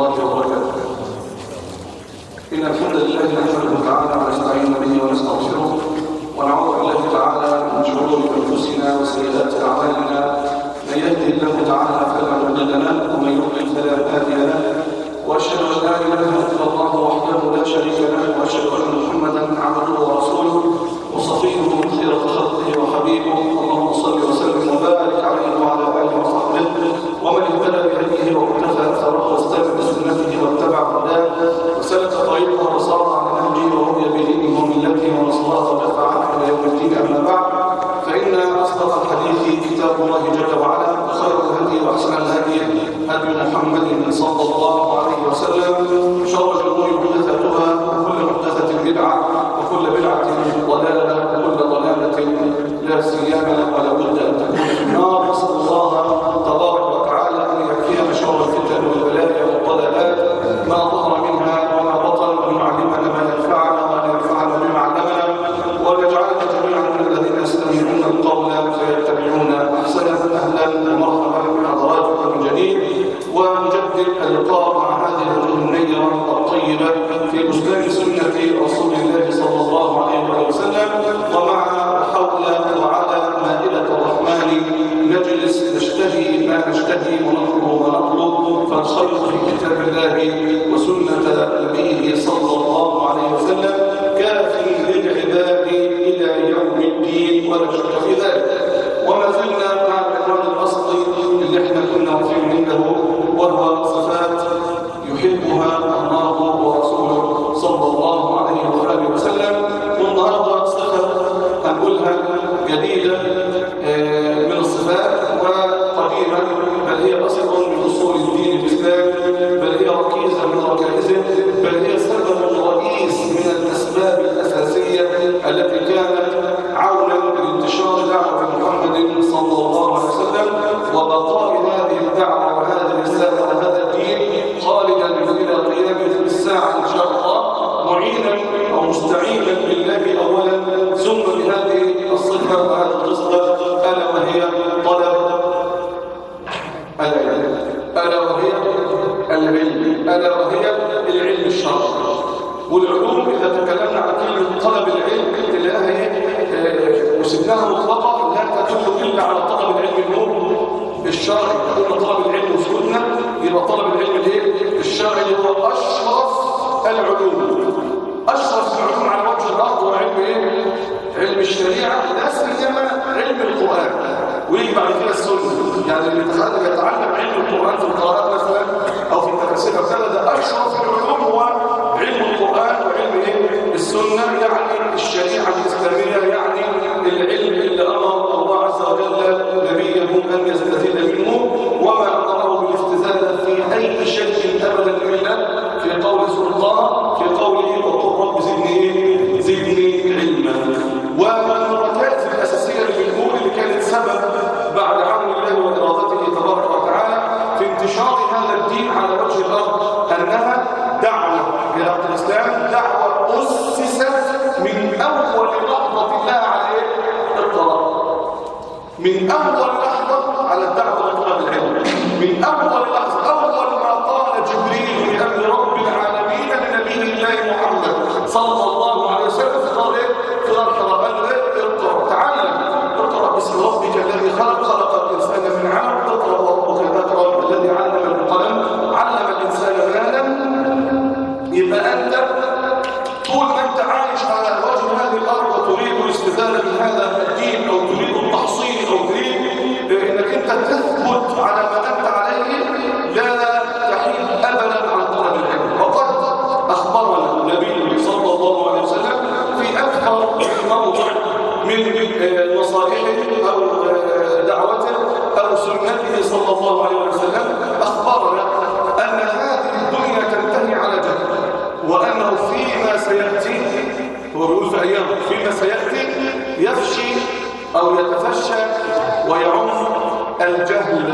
الله وبركاته إن الحمد لله نحمده تعالى ونستعين به ونستغفره ونعوذ بالله تعالى من شرور أنفسنا وسيئات أعمالنا من يهده الله تعالى فلا مضل له ومن يضلل فلا هادي له وأشهد أن لا إله إلا الله وحده لا شريك له وأشهد أن محمدا عبده ورسوله وصفيه من خيرة خلقه وحبيبه اللهم صل وسلم وبارك عليه وعلى آله وصحبه ومن اهتدى بهديه واقتفى أثره واستنى بسنته واتبع هداه وسلك طريقه وصار على نهجه ورضي بدينه وملته ونصره ودفع عنه إلى يوم الدين أما بعد فإن أصدق الحديث كتاب الله جل وعلا وخير الهدي وأحسن الهدي هدي محمد صلى الله عليه وسلم شر الأمور محدثاتها وكل محدثة بدعة وكل بدعة ضلالة وكل ضلالة لا سيما ولا بد أن تكون في النار نسأل الله تبارك وتعالى أن يكفينا شر الفتن والبلايا والضلالات ما ظهر منها وما بطن وأن يعلمنا ما ينفعنا وأن ينفعنا بما علمنا وأن يجعلنا جميعا من الذين يستمعون القول فيتبعون أحسنه أهلا ومرحبا بحضراتكم من جديد ونجدد اللقاء مع هذه الوجوه النيرة الطيبة في بستان سنة رسول الله صلى الله عليه وسلم ومع حول وعلى مائدة الرحمن نجلس نشتهي ما نشتهي ونطلب ونطلب فالخير في كتاب الله وسنة نبيه صلى الله عليه وسلم كاف للعباد إلى يوم الدين ولا شك في ذلك وما زلنا مع العنوان الأصلي اللي احنا كنا واقفين عنده وهو صفات يحبها الله ورسوله صلى الله عليه وآله وسلم والنهارده صفة هنقولها جديدة آه، من الصفات وقديمة بل هي أصل من أصول الدين الإسلامي بل هي ركيزة من ركائزه بل هي سبب رئيس من الأسباب الأساسية التي كانت عونا لانتشار دعوة محمد صلى الله عليه وسلم وبقاء هذه الدعوة وهذه الرسالة وهذا الدين خالدا إلى قيام الساعة إن شاء الله معينا أو مستعينا بالله أولا ثم بهذه الصفة وهذه الخصلة ألا وهي طلب العلم ألا وهي العلم ألا وهي العلم الشرعي والعلوم إذا تكلمنا عن كلمة طلب العلم تلاقيها إيه، وسبناها مطلقة لا تدل إلا على طلب العلم النور الشرعي قلنا طلب العلم وسكتنا يبقى طلب العلم الايه الشرعي اللي هو أشرف العلوم أشرف العلوم على وجه الأرض هو علم ايه علم الشريعة لا سيما علم القرآن ويجي بعد كده السنة يعني اللي يتخرج يتعلم علم القرآن في القراءات مثلا أو في التفاسير أو كذا ده أشرف العلوم هو علم القرآن وعلم ايه السنة يعني الشريعة الإسلامية يعني العلم اللي أمر الله عز وجل نبيه أن يستزيد منه وما أمره بالاستزادة في أي شيء أبدا إلا في قول سلطان في قوله وقل رب زدني إيه؟ زدني علما ومن الركائز الأساسية في الأمور اللي كانت سبب بعد عون الله وإرادته تبارك وتعالى في انتشار هذا الدين على وجه الأرض أنها دعوة إلى أرض الإسلام دعوة أسست من أول لحظة الله عليه القرار من أول لحظة على الدعوة لطلب العلم من أول لحظة أول ما قال جبريل بأمر رب العالمين لنبي الله محمد صلى الله عليه وسلم قال إيه؟ قال قال إيه؟ اقرأ تعلم اقرأ باسم ربك الذي خلق خلق الإنسان من علق اقرأ وربك الأكرم الذي علم بالقلم علم الإنسان ما لم يبقى أنت طول ما أنت عايش على وجه هذه الأرض وتريد الاستفادة من هذا الدين أو تريد التحصيل أو تريد أنك أنت تثبت على ما أنت عليه لا تحيد أبدا عن طلب العلم وقد أخبرنا النبي صلى الله عليه وسلم في أكثر موضع من نصائحه أو دعوته أو سنته صلى الله عليه وسلم أخبرنا أن هذه الدنيا تنتهي على جهل وأنه فيما سيأتي هو بيقول في أيام فيما سيأتي يفشي أو يتفشى ويعم الجهل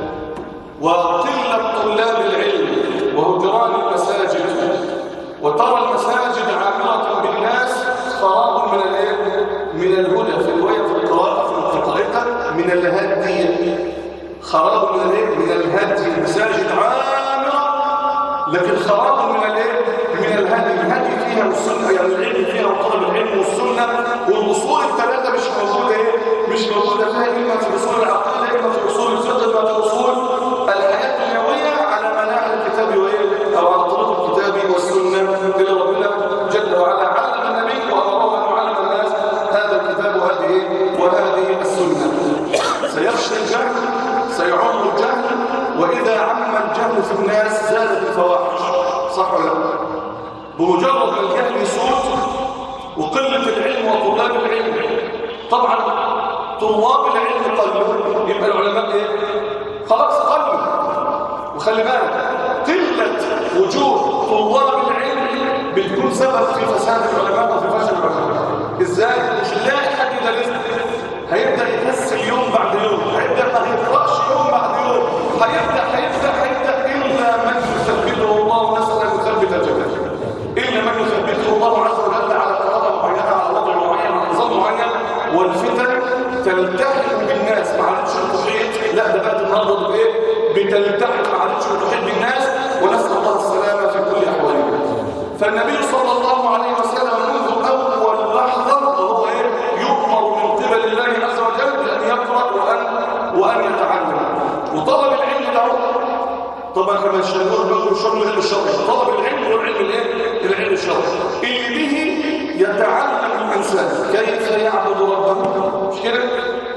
وقلة طلاب العلم وهجران المساجد وترى المساجد عامرة بالناس خراب من الايه؟ من الهدى في الرواية في القراءة في القراءة من الهدي خراب من الايه؟ من الهدي المساجد عامرة لكن خراب من الايه من الهدي الهدي فيها والسنه يعني العلم فيها وطلب العلم والسنه والاصول الثلاثه مش موجوده ايه مش موجوده فيها اما في اصول العقيده اما في اصول الفقه اما في اصول الحياه الدنيويه على مناهج الكتاب وايه او على طريق الكتاب والسنه الى ربنا جل وعلا علم النبي وامره ان يعلم الناس هذا الكتاب وهذه إيه؟ وهذه السنه سيخشى الجهل سيعم الجهل واذا عم الجهل في الناس زادت الفواحش صح ولا لا بمجرد ما الجهل يسود وقله العلم وطلاب العلم طبعا طلاب العلم قلوا يبقى العلماء ايه خلاص قلوا وخلي بالك قله وجود طلاب العلم بتكون سبب في فساد العلماء وفي فشل العلماء ازاي مش لاقي حد يدرسه هيبدا يكسل يوم بعد يوم هيبدا ما يقراش يوم بعد يوم هيبدا هيبدا هيبدا الا من يثبته الله نسال ان يثبت الجبال الا من يثبته الله عز وجل على قرارة معينه على وضع معين على نظام معين والفتن تلتحم بالناس ما عادتش تحيط لا ده بقت النهارده بايه بتلتحم ما عادتش تحيط بالناس ونسال الله السلامه في كل احوالنا فالنبي صلى الله عليه وسلم منذ اول لحظه وهو ايه يؤمر من قبل الله عز وجل بان يقرا وان وان يتعلم وطلب العلم ده طبعا كما الشيخون بيقولوا شغل العلم الشرعي طلب العلم هو العلم الايه العلم الشرعي اللي به يتعلم الانسان كيف يعبد ربه مش كده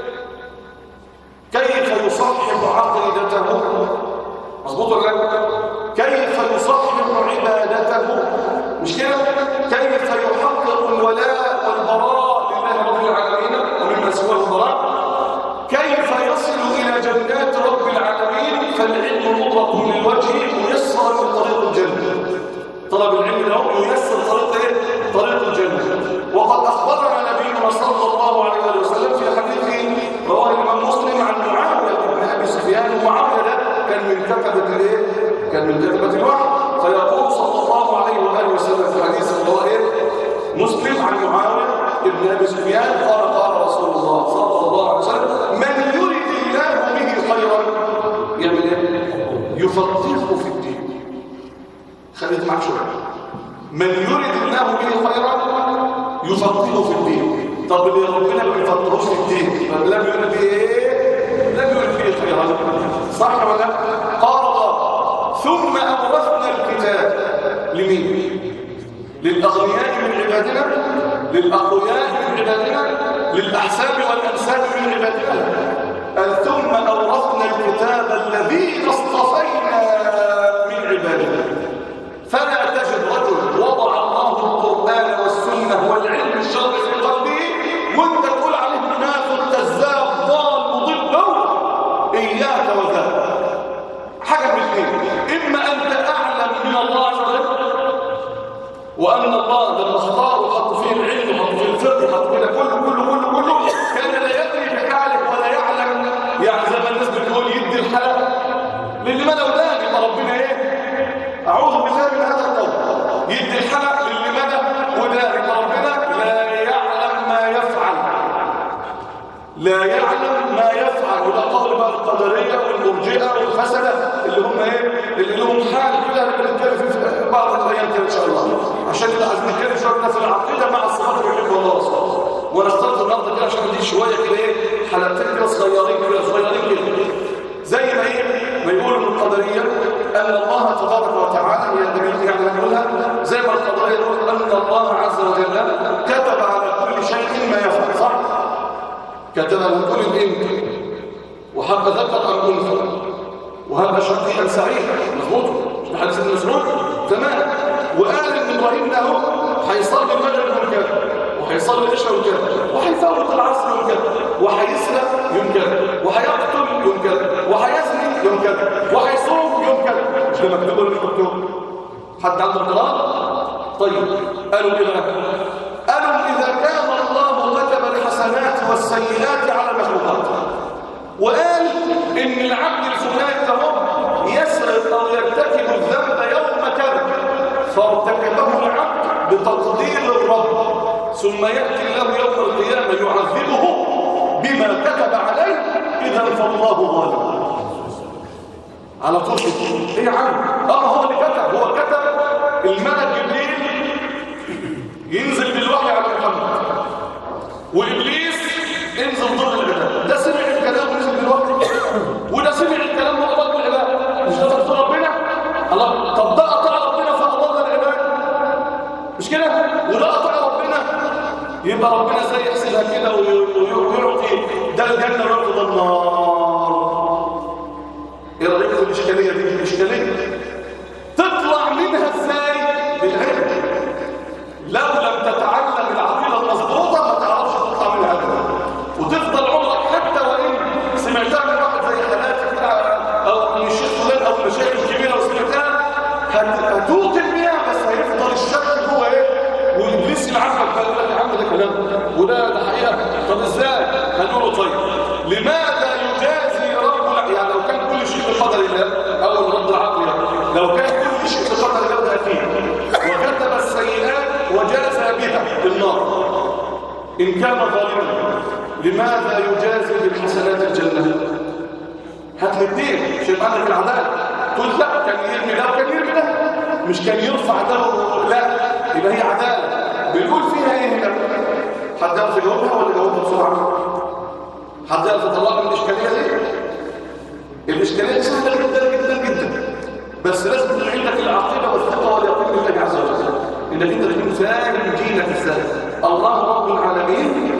كيف يصحح عقيدته مظبوط ولا لا كيف يصحح عبادته مش كده كيف يحقق الولاء والبراء لله رب العالمين ومما سواه البراء كيف يصل إلى جنات رب العالمين فالعلم مطلق من الوجه ميسر من طريق الجنة طلب العلم له ييسر طريق ايه؟ طريق الجنة وقد أخبرنا نبينا صلى الله عليه وسلم في حديث رواه الإمام مسلم عن معاوية بن أبي سفيان ومعاوية ده كان من كتبة الايه؟ كان من كتبة الوحي فيقول صلى الله عليه وآله وسلم في حديث رواه ايه؟ مسلم عن معاوية بن أبي سفيان قال قال رسول الله صلى الله عليه وسلم من يرد الله به خيرا يعمل ايه يفضله في الدين خليت معك شويه من يرد الله به خيرا يفضله في الدين طب اللي ربنا ما يفضلوش في الدين طب لم يرد به ايه لم يرد به خيرا صح ولا لا قال الله ثم اورثنا الكتاب لمين للاغنياء من عبادنا للاقوياء من عبادنا للاحساب والانساب من عبادنا قال ثم اورثنا الكتاب الذين اصطفينا من عبادنا فلا تجد رجل وضع الله القران والسنه والعلم الشرعي في قلبه وانت تقول عليه منافق كذاب ضال مضل اياك وذاك حاجه من اثنين اما انت اعلم من الله عز وجل وأن الله لما اختار وحط فيه العلم وحط فيه الفقه وحط فيه كله كله كله كله كان لا يدري بحاله ولا يعلم يعني زي ما الناس بتقول يدي الحلقة للي ما لولاك يبقى ربنا ايه؟ أعوذ بالله من هذا القول يدي الحلقة للي مدى وذلك ربنا لا يعلم ما يفعل لا يعلم ما يفعل وده قول بقى القدرية والمرجئة والفسدة اللي هم ايه؟ اللي لهم حال كده هنتكلم فيه في بعض الأيام كده إن شاء الله عشان كده عايزين نتكلم شويه في العقيده مع الصفات اللي بيحبوا الله ورسوله ونختار النهارده كده عشان دي شويه كده ايه حلقتين كده صغيرين كده صغيرين كده زي ما ايه ما يقولوا من القدريه ان الله تبارك وتعالى هي الدليل يعني نقولها زي ما القدريه تقول ان الله عز وجل كتب على كل شيء ما يفعل صح كتب على كل الامر وحق ذكر ام انثى وهذا شرطيا صحيح مظبوط مش حديث ابن مسعود تمام وقال ان ابراهيم له هيصلي الفجر يوم كذا وهيصلي العشاء يوم كذا وهيفوت العصر يوم كذا وهيسرق يوم كذا وهيقتل يوم كذا وهيزني يوم كذا وهيصوم يوم كذا مش ده مكتوب ولا مش مكتوب حد عنده اعتراض طيب قالوا ايه بقى قالوا اذا كان الله كتب الحسنات والسيئات على المخلوقات وقال ان العبد الفلاني ده يسرق او يرتكب الذنب يوم كذا فارتكبه العبد بتقدير الرب ثم ياتي الله يوم القيامه يعذبه بما كتب عليه اذا فالله ظالم على طول ايه يا عم اه هو اللي كتب هو يبقى ربنا ازاي يحسبها كده ويعطي ده الجنه ويعطي ده النار ايه رايك في الاشكاليه دي الاشكاليه تطلع منها ازاي بالعلم لو لم تتعلم العقيده المظبوطه ما تعرفش تطلع منها ابدا وتفضل عمرك حتى وان سمعتها من واحد زي حالاتي بتاع او من الشيخ فلان او المشايخ الكبيره وسمعتها هتوقن بيها بس هيفضل الشك جوه ايه وابليس يلعبك بقى يقول لك يا عم ده كلام وده ده حقيقه طب ازاي هنقوله طيب لماذا يجازي رب الع- يعني لو كان كل شيء بقدر الله او الرد العقلي يعني. لو كان كل شيء بقدر الله ده اكيد وكتب السيئات وجازى بها بالنار ان كان ظالما لماذا يجازي بالحسنات الجنه هات الاثنين مش هيبقى عندك العداله تقول لا كان يرمي ده وكان يرمي ده مش كان يرفع ده و- لا يبقى هي عداله بنقول فيها ايه هنا حد يعرف يجاوبها ولا يجاوبها بسرعه حد يعرف يطلعها من الاشكاليه دي الاشكاليه دي سهله جدا جدا جدا بس لازم تكون عندك العقيده والثقه واليقين بالله عز وجل انك انت تكون فاهم دينك ازاي الله رب العالمين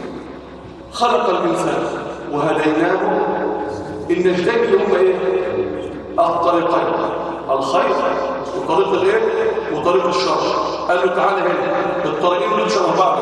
خلق الانسان وهديناه النجدين اللي هم ايه الطريقين الخير وطريق الايه وطريق الشر قال له تعالى هنا الطريقين دول شبه بعض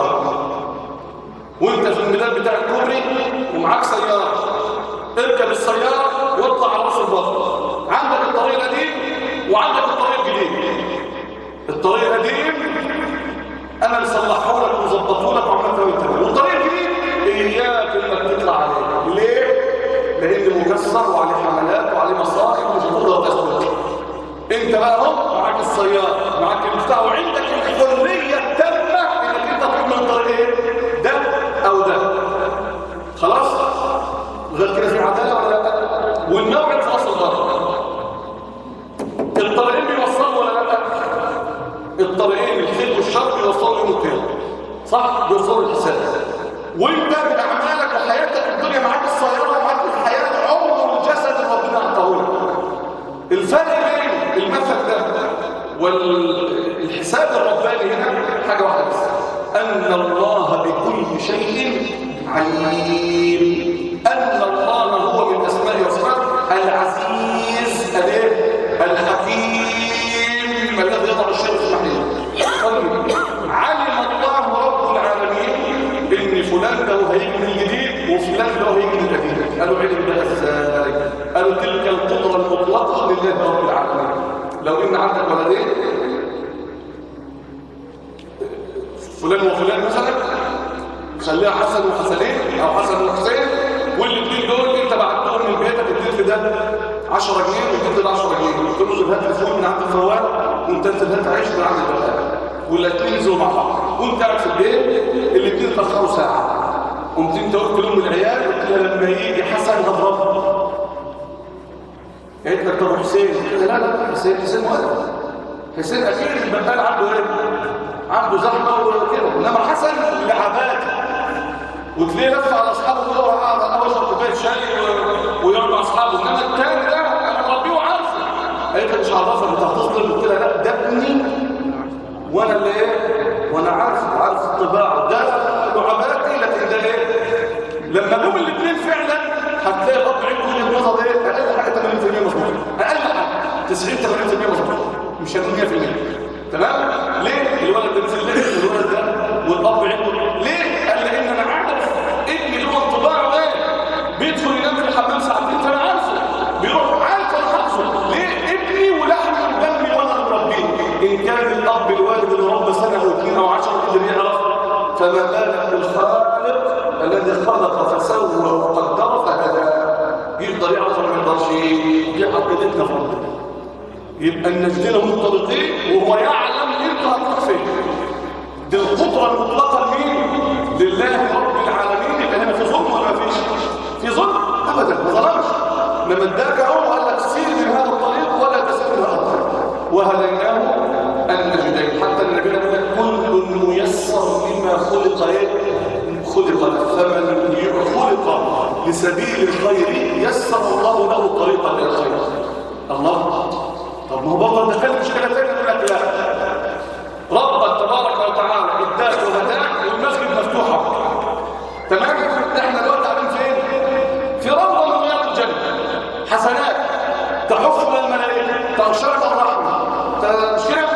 وانت في الميدان بتاع الكوبري ومعاك سياره اركب السياره واطلع على راس البحر عندك الطريق القديم وعندك الطريق الجديد الطريق القديم انا اللي صلحه لك وظبطه لك وعملت له تمام والطريق الجديد اياك انك تطلع عليه ليه لانه مكسر وعليه حملات وعليه مصائب ومش هتقدر تثبت انت بقى اهو معاك السياره معاك المفتاح وعندك الحريه التامه انك انت تروح من طريقين ده او ده خلاص غير كده في عداله ولا لا والنوع في اصل الضرر الطريقين بيوصلوا ولا لا الطريقين الخير والشر بيوصلوا يوم القيامه صح بيوصلوا الحساب وانت باعمالك وحياتك الدنيا معاك السياره ومعاك الحياه عمر الجسد اللي ربنا اعطاه لك الفرق بين المثل ده والحساب الرباني هنا حاجه واحده بس ان الله بكل شيء عليم ان الله هو من اسمائه وصفاته العزيز الايه الحكيم الذي يضع الشيء في محله طيب علم الله رب العالمين ان فلان ده هيجي من الجديد وفلان ده هيجي من القديم قالوا علم ده ازاي قالوا تلك القدره المطلقه لله رب العالمين لو ان عندك ولدين فلان وفلان مثلا خليها حسن وحسنين او حسن وحسين والاثنين دول انت بعتهم من بيتك اديت لده 10 جنيه واديت لده 10 جنيه قلت له زل هات الفول من عند الفوال وانت انت هات عيش من عند البقال والاثنين ينزلوا مع بعض وانت قاعد في البيت الاثنين اتاخروا ساعه قمت انت قلت لهم العيال قلت لها لما يجي حسن هضربه قالت لك طب حسين قلت لها لا لا حسين حسين مؤدب حسين اكيد البقال عنده ايه عنده زحمه وكده انما حسن لعبات وتلاقيه لف على اصحابه كده وقعد على اول كوبايه شاي و- ويقعد مع اصحابه انما الثاني ده انا مربيه وعارفه قالت لي مش عرفك انت هتظلم قلت لها لا ده ابني وانا اللي ايه وانا عارف عارف الطباع ده لعباتي لكن ده ايه لما جم الاثنين فعلا هتلاقي الاب عنده وجهه نظر ايه اقل حاجه 80% مظبوط اقل حاجه 90 80% مظبوط مش هتكون 100% تمام ليه الولد ده نزل ليه الولد ده والاب عنده ليه قال لان انا عارف ابني له انطباعه ايه بيدخل ينام في الحمام ساعتين فانا عارفه بيروح عارف انا حافظه ليه ابني ولحم دمي وانا اللي مربيه ان كان الاب الوالد اللي ربى سنه او اثنين او 10 قدر يعرف فما بالك بالخالق الذي خلق فسوى وقدر فهدى يقدر يعرف ولا ما يقدرش دي عقيدتنا في ربنا يبقى النجدين هم الطريقين وهو يعلم انت هتروح فين دي القدره المطلقه لمين لله رب العالمين يبقى هنا في ظلم ولا ما فيش في ظلم ابدا ما ظلمش لما اداك اهو قال لك سير من هذا الطريق ولا تسير من هذا الطريق وهديناه النجدين حتى النبي قال لك كل ميسر لما خلق ايه خلق له فمن خلق لسبيل الخير يسر الله له طريقا الى الخير الله طب ما هو برضه ده كان مشكله ثانيه يقول لك لا ربك تبارك وتعالى اداك وهداك والمسجد مفتوح مش كده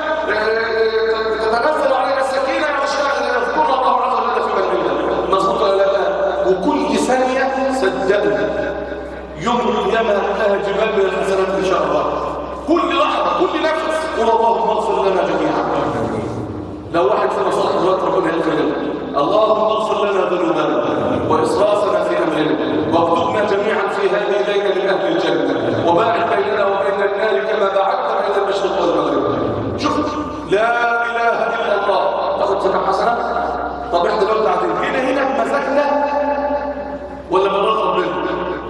تتنزل علينا السكينه عشان يذكر الله عز وجل في مجلنا مظبوط ولا لا وكل ثانيه صدقني يوم القيامه هتلاقي جبال من الحسنات ان شاء الله كل لحظه كل نفس قول اللهم اغفر لنا جميعا لو واحد فينا صلح دلوقتي ربنا يغفر لنا اللهم اغفر لنا ذنوبنا واسرافنا في امرنا واكتبنا جميعا في هذه الليله من اهل الجنه وباعد بيننا وبين النار كما باعدت بين المشرق والمغرب شوف لا اله الا الله تاخد سبع حسنات طب احنا دلوقتي قاعدين هنا هنا بمزاجنا ولا مرات ربنا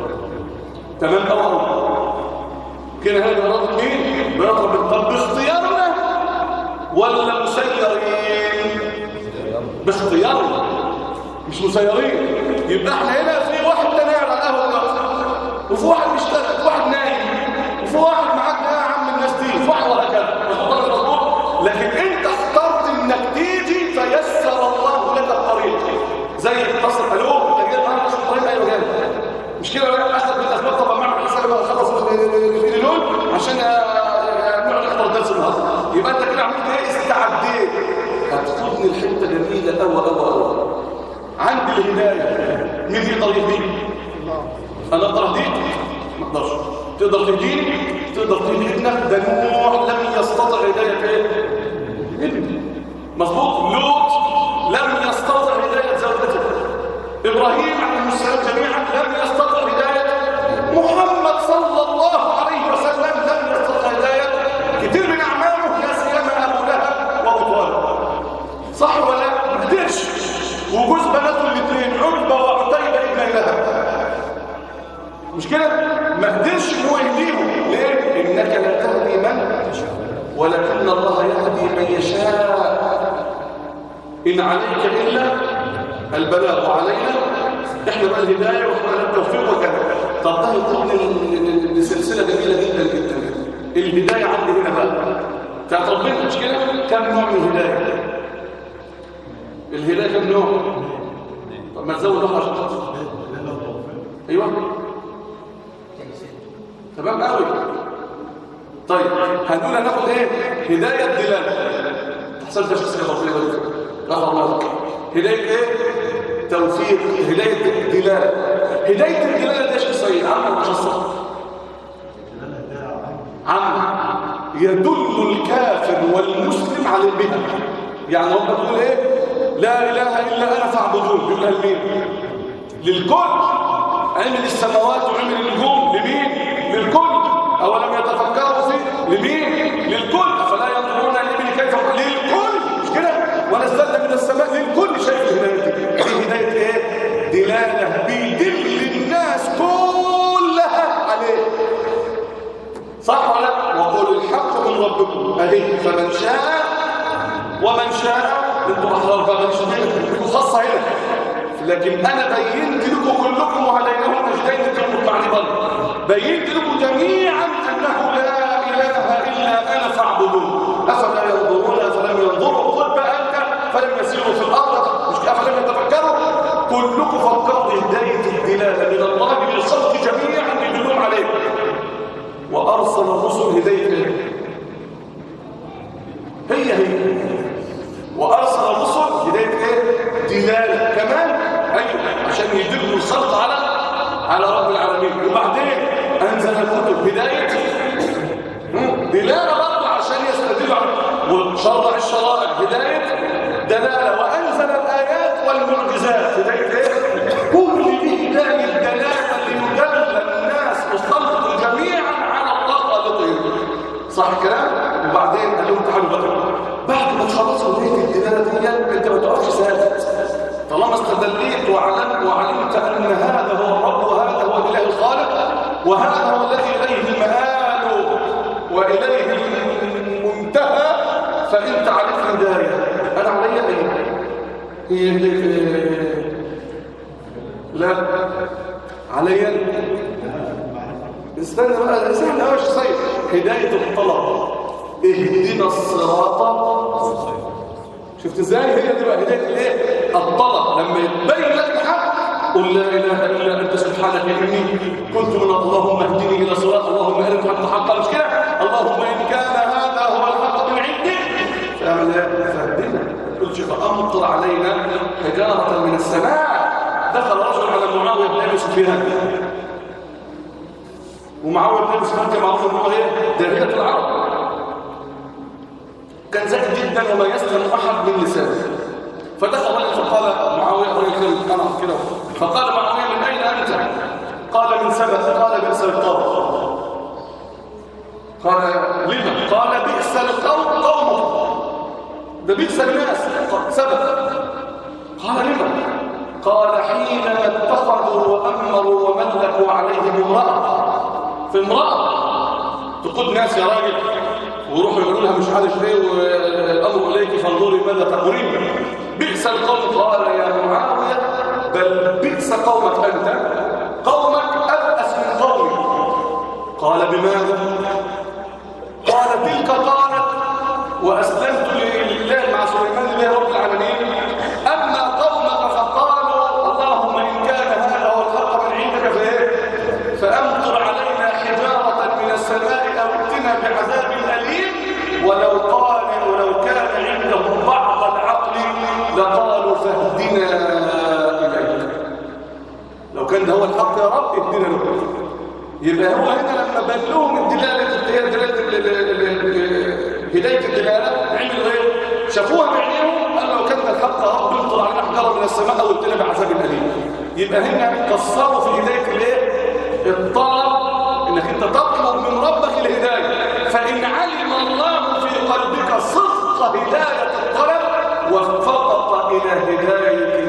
تمام طبعا كده هنا مرات مين مرات ربنا طب باختيارنا ولا مسيرين باختيارنا مش مسيرين يبقى احنا هنا في واحد تنام على القهوه دلوقتي وفي واحد بيشتغل وفي واحد نايم وفي واحد معاك يا عم الناس دي وفي واحد وهكذا مظبوط مظبوط لكن انت اخترت انك تيجي فيسر الله لك الطريق زي اتصل الو انت جاي معانا عشان الطريق ايوه جاي مش كده ولا احسن من الاسباب طبعا معمل حساب بقى خلص الفيلون عشان نقعد نحضر درس النهارده يبقى انت كده عملت ايه استعديت هتفوتني الحته جميله قوي قوي قوي عند الهدايه مين في طريق دي انا اقدر اهديك ما اقدرش تقدر تهديني تقدر تهدي ابنك ده نوح لم يستطع هدايه ايه ابني مظبوط لوط لم يستطع هدايه زوجته ابراهيم عليه السلام جميعا لم يستطع هدايه محمد صلى الله عليه وسلم لم يستطع هدايه كتير من اعماله لا سيما ابو لهب وابو طالب صح ولا لا ما قدرش وجوز بناته الاثنين عتبه وعتيبه ابن لهب مش كده ما قدرش ان هو يهديهم ليه انك لا تهدي من ولكن الله يهدي من يشاء ان عليك الا البلاغ علينا احنا بقى الهدايه واحنا التوفيق وكذا طب ده يقودني لسلسله جميله جدا جدا الهدايه عندي هنا بقى بتاعت ربنا مش كده كم نوع من الهدايه الهدايه كم نوع طب ما تزود واحد عشان خاطر ايوه تمام قوي طيب هنقول هناخد ايه هدايه دلاله حصلت يا شخصيه بسيطه دي رحمه الله هدايه ايه توفيق هدايه دلاله هدايه الدلاله دي شخصيه عامه ولا خاصه عامه يدل الكافر والمسلم على البدع يعني ربنا بيقول ايه لا اله الا انا فاعبدون بيقولها لمين للكل عمل السماوات وعمل النجوم لمين للكل اولم يتفكروا في لمين للكل افلا ينظرون الابل كيف للكل مش كده ونزلنا من السماء للكل شيء الهدايه دي دي هدايه ايه دلاله بيدل الناس كلها عليه صح ولا لا وقول الحق من ربكم اهي فمن شاء ومن شاء انتم احرار بقى مش لكم خاصه هنا لكن انا بينت لكم كلكم وهديناهم مجدين كلكم معني برضه بينت لكم جميعا انه لا اله الا انا فاعبدون افلا ينظرون فلم ينظروا خذ بقى انت فلم يسيروا في الارض مش افلم يتفكروا كلكم فكروا بهدايه الدلاله من الله للخلق جميعا يدلون عليه وارسل الرسل هدايه هي هي وارسل الرسل هدايه ايه دلاله كمان ايوه عشان يدلوا الخلق على على رب العالمين وبعدين انزل الكتب هدايه دلاله برضه عشان يستدلوا وشرع الشرائع هدايه دلاله وانزل الايات والمعجزات هدايه ايه كل دي هدايه دلاله ليدل الناس الخلق جميعا على الله خالقهم صح الكلام وبعدين قال لهم تعالوا بقى بعد ما تخلصوا هدايه الدلاله دي انت ما تقفش ساكت طالما استدليت وعلمت وعلمت ان هذا هو الرب وهذا هو الاله الخالق وهذا هو الذي اليه المآل واليه المنتهى فانت عليك هدايه انا علي ايه هي هدايه لا علي استنى بقى سهل قوي صيف هدايه الطلب اهدنا الصراط شفت ازاي هي دي بقى هدايه الايه الطلب لما يبين لك الحق قل لا اله الا انت سبحانك اني كنت من اللهم اهدني الى صراط اللهم ارنا الحق حقا مش كده اللهم ان كان هذا هو الحق فأمطر علينا حجارة من السماء دخل رجل على معاوية بن أبي سفيان ومعاوية بن أبي سفيان كان معروف إن هو إيه؟ داهية العرب كان ذكي جدا وما يسلم أحد من لسانه فدخل رجل فقال معاوية رجل كده أنا كده فقال معاوية من أين أنت؟ قال من سبأ قال بئس القوم قال لما؟ قال بئس القوم قومك ده بئس الناس سبأ قال لما؟ قال حينما اتخذوا وأمروا وملكوا عليهم امرأة في امرأة تقود ناس يا راجل ويروحوا يقولوا لها مش عارف ايه والامر اليك فانظري ماذا تقولين بئس القوم قال يا معاويه بل بئس قومك انت قومك ابأس من قومي قال بماذا قال تلك قالت واسلمت لله مع سليمان لله رب العالمين اما قومك فقالوا اللهم ان كان هذا هو الحق من عندك فايه فامطر علينا حجاره من السماء او ائتنا بعذاب اليم ولو قال ولو كان عندهم بعض العقل لقالوا فاهدنا اليك لو كان ده هو الحق يا رب اهدنا له يبقى هو هنا لما بلوهم الدلاله هدايه الدلاله عملوا ايه شافوها بعينيهم قال لو كان ده الحق يا رب امطر علينا حجاره من السماء او ائتنا بعذاب اليم يبقى هنا كسروا في هدايه الايه الطلب انك انت تطلب من ربك الهدايه فان علم الله في قلبك صدق هدايه الطلب وفقط الى هدايه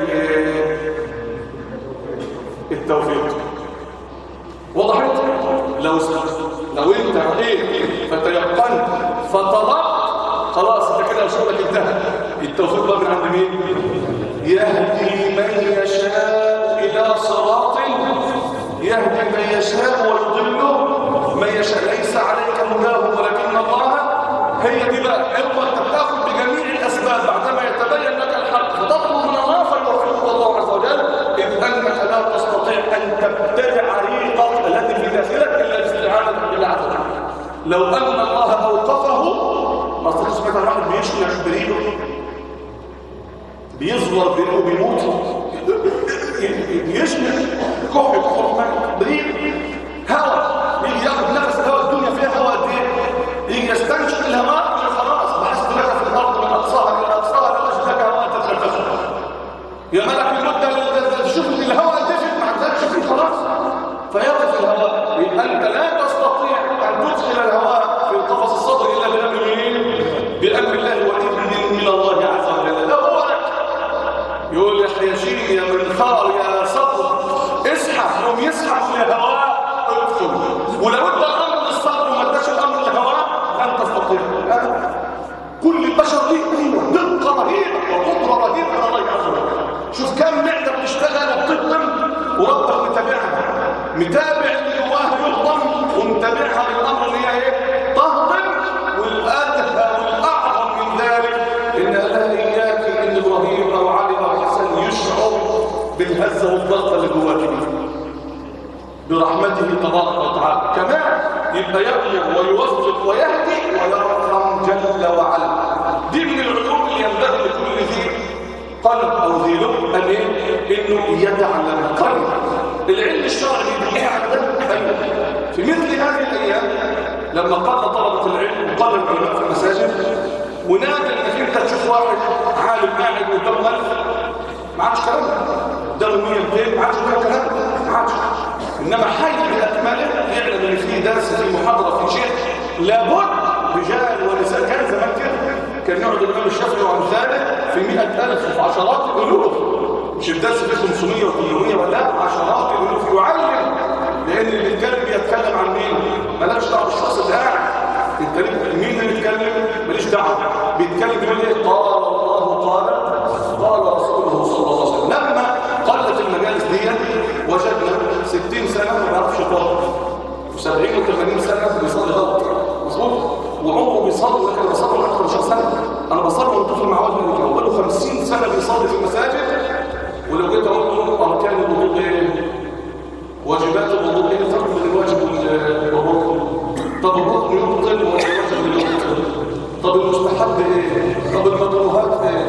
التوفيق وضحت لو لو انت ايه فتيقنت فطلبت خلاص انت كده شغلك انتهى التوفيق بقى من عند مين يهدي من يشاء الى صراط يهدي من يشاء ويضله من يشاء ليس عليك هداه ولكن الله هي دي بقى هو انت بتاخد بجميع الاسباب بعدما يتبين لك الحق فتطلب من الله فيوفقك الله عز وجل اذ انك لا تستطيع ان تبتدع ريقك الذي في داخلك الا باستعانه بالله عز وجل لو ان الله اوقفه ما استطيعش مثلا واحد بيشنع بريده بيصغر بريده وبيموت يشنع كح كح بريد هواء يجي ياخد نفس الهواء الدنيا فيها هواء قد ايه يجي يستنشق الهواء خلاص بحثت لك في الارض من اقصاها الى اقصاها لا تجد لك هواء تتنفسه يا ملك المده اللي تشوف ان الهواء دفت ما عندكش فيه خلاص فيقف الهواء يبقى انت لا تستطيع ان تدخل الهواء في القفص الصدري الا بامر مين؟ بامر الله واذن من الله عز وجل لا هو لك يقول يا حياشين يا منخار يا صدر اسحب يوم يسحب الهواء ادخل ولو انت الامر للصدر وما اداش الامر للهواء لن تستطيع كل البشر دي ايوه دقه رهيبه وقدره رهيبه على الله عز وجل شوف كم معده بتشتغل وبتقدم وربك متابعها متابع اللي جواها يهضم ومتابعها للامر اللي هي ايه تهضم والادهى والاعظم من ذلك ان الا اياك ان ابراهيم او علي او حسن يشعر بالهزه والضغط اللي جواك دي برحمته تبارك وتعالى كمان يبقى يأمر ويوفق ويهدي ويرحم جل وعلا دي من العلوم اللي ينبغي لكل ذي قلب او ذي لب ان ايه انه يتعلم القلب العلم الشرعي بيدعي على ده أيوة. في مثل هذه الايام لما قال طلبه العلم وقال العلماء في المساجد ونادى انك انت تشوف واحد عالم قاعد قدام الف ما عادش كلام قدامه 100 200 ما عادش كلام ما عادش انما حي باكمله يعلم ان في درس في محاضره في شيخ لابد رجال ونساء كان زمان كده كان يقعد الامام الشافعي وامثاله في 100000 وفي عشرات الالوف مش الدرس فيه 500 و800 ولا عشرات الالوف يعلم لان اللي بيتكلم بيتكلم عن مين مالكش دعوه بالشخص اللي قاعد انت مين اللي بيتكلم ماليش دعوه بيتكلم بيقول ايه قال الله قال قال رسوله صلى الله عليه وسلم لما قلت المجالس دي وجدنا 60 سنه ما بيعرفش يقرا و70 و80 سنه بيصلي غلط مظبوط وعمره بيصلي لكن بيصلي من اكثر من شهر سنه انا بصلي وانا طفل مع والدي كده وبقاله 50 سنه بيصلي في المساجد ولو جيت اقول له اركان الوضوء ايه واجبات الوضوء ايه الفرق بين الواجب والركن طب الركن يبطل ولا الواجب يبطل طب المستحب ايه طب المكروهات ايه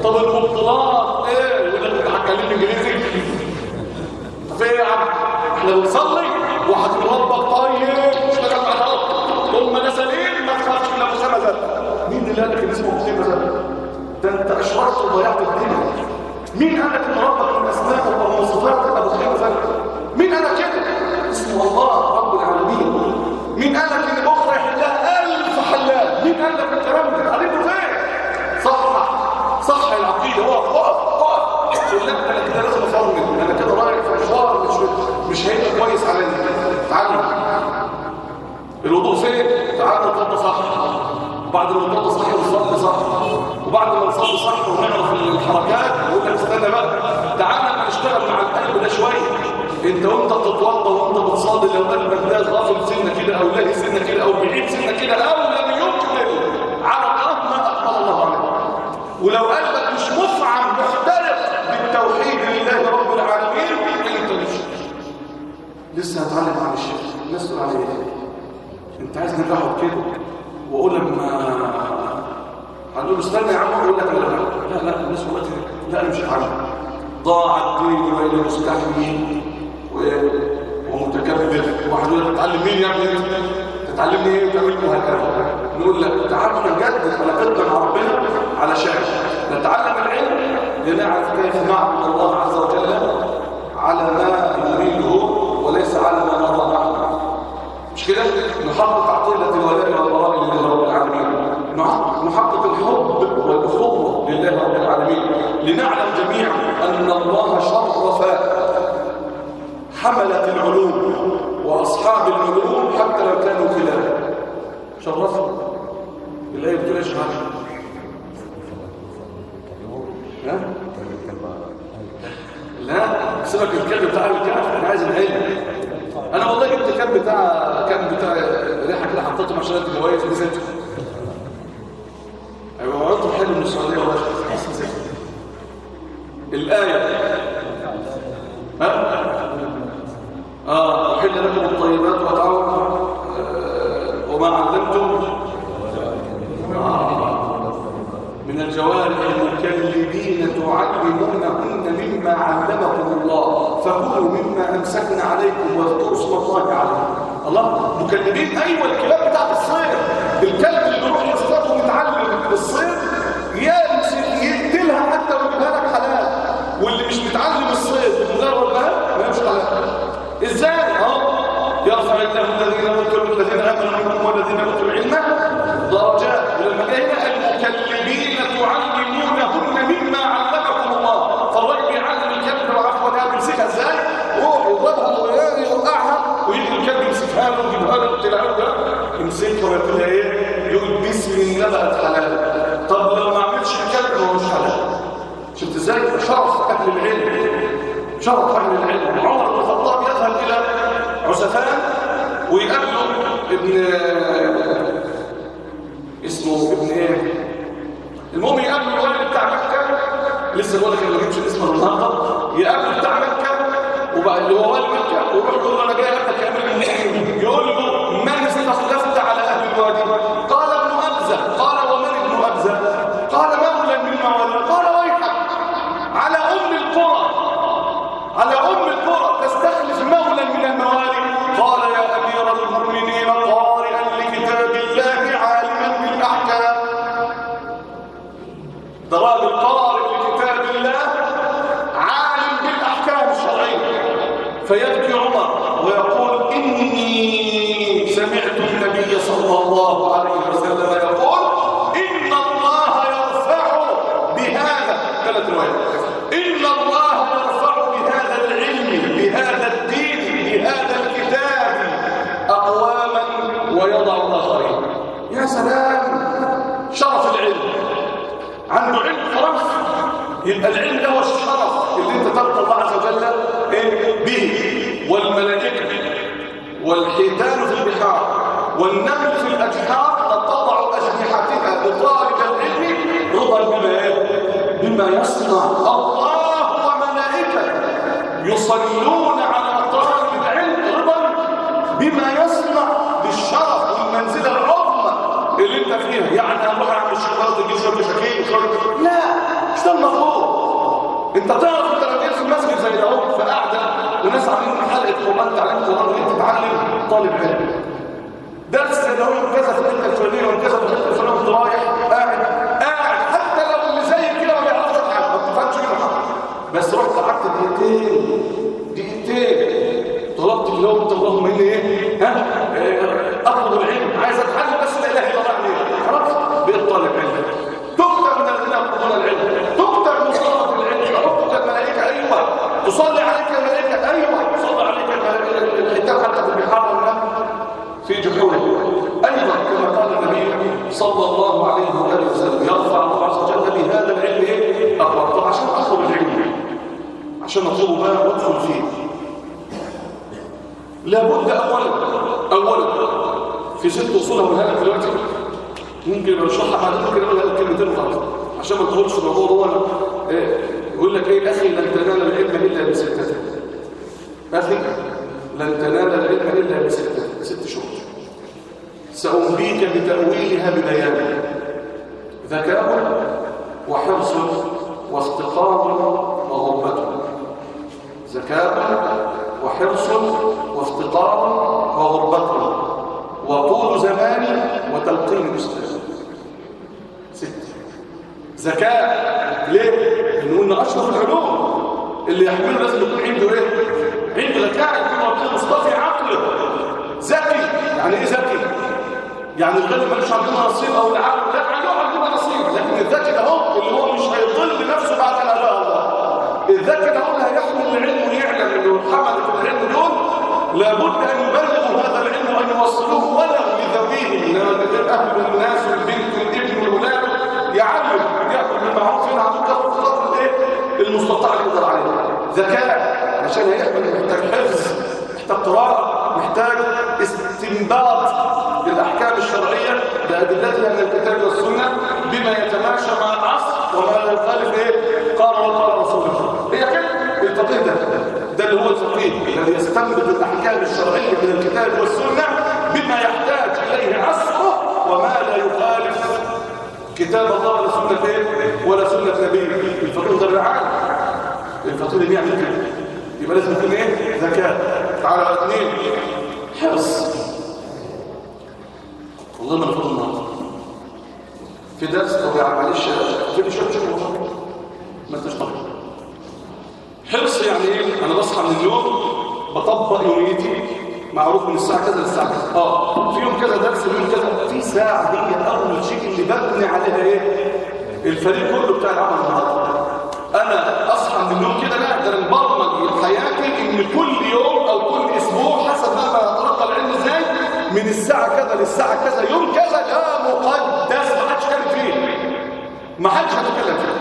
طب المبطلات ايه ولا انت هتكلمني انجليزي طب ايه يا عم احنا بنصلي وهتقول ربك طيب اشتغل مع الارض طول ما انا سليم ما تخافش الا مسامه ذات مين اللي قال لك ان اسمه مسامه ذات ده انت اشركت وضيعت الدنيا مين قال لك ان ربك من اسمائه ومواصفاته ابو مسامه ذات مين قال لك كده اسمه الله رب العالمين مين قال لك ان بكره يحلها الف حلال مين قال لك الكلام ده عليكم فين صح صح العقيده اقف اقف اقف لا انا كده لازم افرمل انا كده رايح في مشوار مش مش هيبقى كويس عليا تعالوا الوضوء فين تعالوا نتوضى صح وبعد ما نتوضى صح نصلي صح وبعد ما نصلي صح ونعرف الحركات نقول لك استنى بقى تعالى ما نشتغل مع القلب ده شويه انت وانت بتتوضى وانت بتصلي لو قلبك ده غافل سنه كده او لاهي سنه كده او بعيد سنه كده او لم يقبل على الله ما اقبل الله عليه ولو قلبك مش مفعم محترق بالتوحيد لله رب العالمين انت مش لسه هتعلم عن الشيخ الناس تقول عليه ايه انت عايز نقعد كده واقول لما هنقول له استنى يا عم اقول لك لا لا لا الناس والله لا انا مش هتعلم ضاع الدين بين مستحيل ومتكبر واحد يقول لك تتعلم مين يا ابني تتعلمني ايه وتعمل وهكذا نقول لك تعالوا نجدد علاقتنا مع ربنا علشان نتعلم العلم لنعرف كيف نعبد الله عز وجل على ما نريده وليس على ما نرى نحن مش كده نحقق عقيده الولاء والبراء لله رب العالمين نحقق الحب والاخوه لله رب العالمين لنعلم جميعا ان الله شرف حملة العلوم وأصحاب العلوم حتى لو كانوا كلاب شرفهم الآية بتقول ايش حاجة ها؟ لا سيبك الكلب بتاع الكهف انا عايز العلم انا والله جبت الكلب بتاع كان بتاع ريحه كده حطيته مع شويه جوايز نزلت ايوه وعدت حلو من السعوديه والله الايه ها آه أحل لكم الطيبات وتعاونوا آه وما علمتم آه من الجوارح المكلبين تعلمونهن مما علمكم الله فكلوا مما أمسكنا عليكم واذكروا اسم الله عليه الله مكلبين أيوة الكلاب بتاعت الصيد الكلب اللي بيروح يصطاد ومتعلم الصيد يمسك يقتلها حتى ويجيبها لك حلال واللي مش متعلم الصيد بمجرد ما ما مش حلال ازاي اه يرفع الله الذين اوتوا الذين امنوا منكم والذين اوتوا العلم درجات ولما جاء المكلبين تعلمونهن مما علمكم الله فالراجل بيعلم الكلب وعفوا ده بيمسكها ازاي روح يضربها وياني يوقعها ويجي الكلب يمسكها له ويجيبها له ويطلعها له يمسكها ويقول لها ايه يقول بسم الله بقت حلال طب لو ما عملش الكلب هو مش حلال شفت ازاي شرف اهل العلم شرف اهل العلم عمر بن الخطاب يذهب الى عسفان ويقابله ابن اسمه ابن ايه المهم يقابله الولد بتاع مكه لسه بقول لك ما جبتش الاسم النهارده يقابله بتاع مكه وبقى اللي هو والد مكه ويروح يقول له انا جاي لك يا امير المؤمنين يقول له من استخلفت على اهل الوادي قال ابن ابزه قال ومن ابن ابزه قال مولى من موالي قال ويحك على ام القرى على ام القرى تستخلف مولى من الموالي قال يا امير المؤمنين قارئا لكتاب الله عالما بالاحكام ده راجل قارئ لكتاب الله عالم بالاحكام الشرعيه فيبكي عمر ويقول اني سمعت النبي صلى الله عليه وسلم يقول ان الله يرفع بهذا ثلاث روايات ان الله يرفع بهذا العلم بهذا الدين بهذا الكتاب اقواما ويضع الاخرين يا سلام شرف العلم عنده علم خلاص يبقى العلم ده هو الشرف اللي انت ترضى الله عز وجل ايه به والملائكه والحيتان في البحار والنمل في الاجحار تضع اجنحتها لطالب العلم رضا بما ايه بما يصنع الله وملائكته يصلون على طالب العلم رضا بما يصنع بالشرف والمنزله العظمى اللي انت فيها يعني هنروح اعمل الشيخ تجيب شويه مشاكين وشويه لا مش ده المطلوب انت تعرف انت لو جيت في المسجد زي ده اهو في قاعده وناس عاملين حلقه قران تعليم قران وانت تتعلم طالب علم درس اللي هو كذا في الحته الفلانيه وكذا في الحته الفلانيه وانت رايح قاعد قاعد حتى لو اللي زي كده ما بيعرفش حاجه ما بتفهمش كده حاجه بس رحت قعدت دقيقتين دقيقتين طلبت اللي هو انت اللهم اني ايه ها اه، اطلب العلم عايز اتعلم بس لا اله الا الله عليه خلاص بقيت طالب علم تكتب من الذين يطلبون العلم تكتب مصطلح العلم تكتب الملائكه ايوه تصلي عليك الملائكه ايوه تصلي عليك الملائكه الكتاب حتى في البحار والنهر في جحوره ايضا كما قال النبي صلى الله عليه واله وسلم يرفع الله عز وجل بهذا العلم ايه اقوى طب عشان اطلب العلم عشان اطلبه بقى وادخل فيه لابد اولا اولا في ست اصول هقولها لك دلوقتي ممكن يبقى اشرحها بعد ممكن اقول لك كلمتين فقط عشان ما تدخلش في الموضوع ده إيه يقول لك ايه اخي لن تنال العلم الا بسته اخي لن تنال العلم الا بسته ست شهور سأنبيك بتأويلها ببيان ذكاء وحرص واستقامة وغربة ذكاء وحرص وافتقار وغربة وطول زمان وتلقين أستاذ ست ذكاء ليه؟ لأنه قلنا أشرف العلوم اللي يحمله لازم يكون عنده إيه؟ عنده ذكاء يكون ربنا مصطفي عقله ذكي يعني إيه ذكي؟ يعني الغني مالوش عندنا نصيب أو العقل لا عنده عندنا نصيب لكن الذكي ده هو اللي هو مش هيضل بنفسه بعد أن أباه الله الذكي ده هو اللي هيحمل العلم ويعلم انه حملة العلم دول لابد ان يبلغوا هذا العلم وان يوصلوه ولو لذويهم انما اهل الناس والبنت والابن والولاد يعلم ياخذ من المعروف هنا عندك قدر الايه المستطاع اللي يقدر عليه ذكاء عشان هيحمل محتاج حفظ محتاج قراءه محتاج استنباط بالاحكام الشرعيه بادلتها من الكتاب والسنه بما يتماشى مع العصر وما لا يخالف ايه قال الله قال رسول الله هي كده الفقيه ده ده اللي هو الفقيه الذي يستنبط الاحكام الشرعيه من الكتاب والسنه بما يحتاج اليه عصره وما لا يخالف كتاب الله ولا سنه ايه ولا سنه نبيه الفقيه ده الرعايه الفقيه اللي بيعمل كده يبقى لازم يكون ايه ذكاء تعالى اثنين حرص والله ما نفضل النهارده في درس طبيعه معلش في شويه شويه ما انتش طبيعي حرص يعني ايه انا بصحى من اليوم بطبق يوميتي معروف من الساعه كذا للساعه كذا اه في يوم كذا درس يوم كذا في ساعه هي اول شيء اللي ببني عليها ايه الفريق كله بتاع العمل النهارده انا اصحى من النوم كده لا ده انا مبرمج حياتي ان كل يوم او كل اسبوع حسب ما بتلقى العلم ازاي من الساعه كذا للساعه كذا يوم كذا ده مقدس ما حدش كان فيه ما حدش هيتكلم فيه